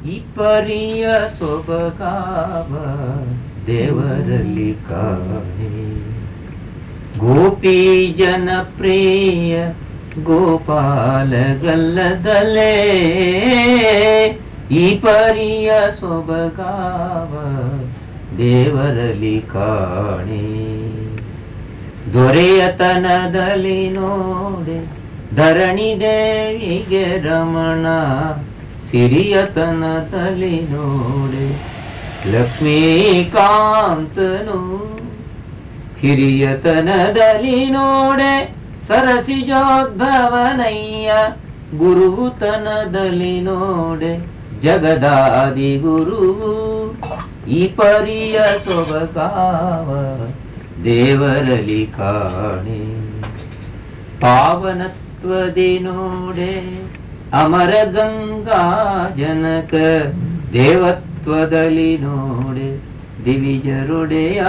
ಈ ಪರಿಯ ಸೊಬಗಾವ ದೇವರಲ್ಲಿ ಕಾಣೆ ಗೋಪಿ ಜನಪ್ರಿಯ ಗೋಪಾಲ ಗಲ್ಲದಲೇ ಈ ಪರಿಯ ಸೊಬಗಾವ ದೇವರಲ್ಲಿ ಕಾಣೆ ದೊರೆಯತನದಲ್ಲಿ ನೋಡೆ ಧರಣಿ ದೇವಿಗೆ ರಮಣ ಸಿರಿಯತನದಲ್ಲಿ ನೋಡೆ ಲಕ್ಷ್ಮೀಕಾಂತನು ಹಿರಿಯತನದಲ್ಲಿ ನೋಡೆ ಸರಸಿಜೋದ್ಭವನಯ್ಯ ಗುರುತನದಲ್ಲಿ ನೋಡೆ ಜಗದಾದಿ ಗುರುವು ಈ ಪರಿಯ ಸೊಬಗಾವ ದೇವರಲಿ ಕಾಣೆ ಪಾವನತ್ವದಿ ನೋಡೆ ಅಮರ ಗಂಗಾ ಜನಕ ದೇವತ್ವದಲ್ಲಿ ನೋಡೆ ದಿವಿಜರುಡೆಯ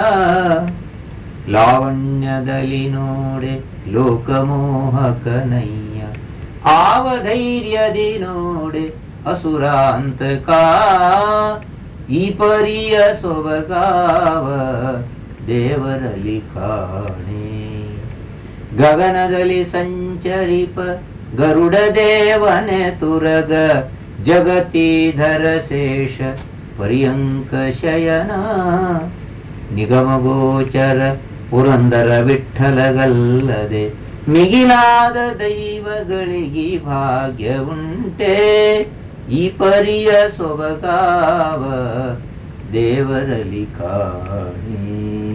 ಲಾವಣ್ಯದಲ್ಲಿ ನೋಡೆ ಲೋಕಮೋಹಕನಯ್ಯ ಆವ ಧೈರ್ಯದಿ ನೋಡೆ ಅಸುರಾಂತಕ ಈ ಪರಿಯ ಸೊಬಗಾವ ದೇವರಲ್ಲಿ ಕಾಣೆ ಗಗನದಲ್ಲಿ ಸಂಚರಿಪ ಗರುಡ ದೇವನೆ ತುರಗ ಜಗತೀಧರ ಶೇಷ ಪರ್ಯಂಕ ಶಯನ ನಿಗಮಗೋಚರ ಪುರಂದರ ವಿಠಲಗಲ್ಲದೆ ಮಿಗಿಲಾದ ದೈವಗಳಿಗೆ ಭಾಗ್ಯ ಉಂಟೆ ಈ ಪರಿಯ ಸೊಬಗಾವ ದೇವರಲಿ ಕಾಣೆ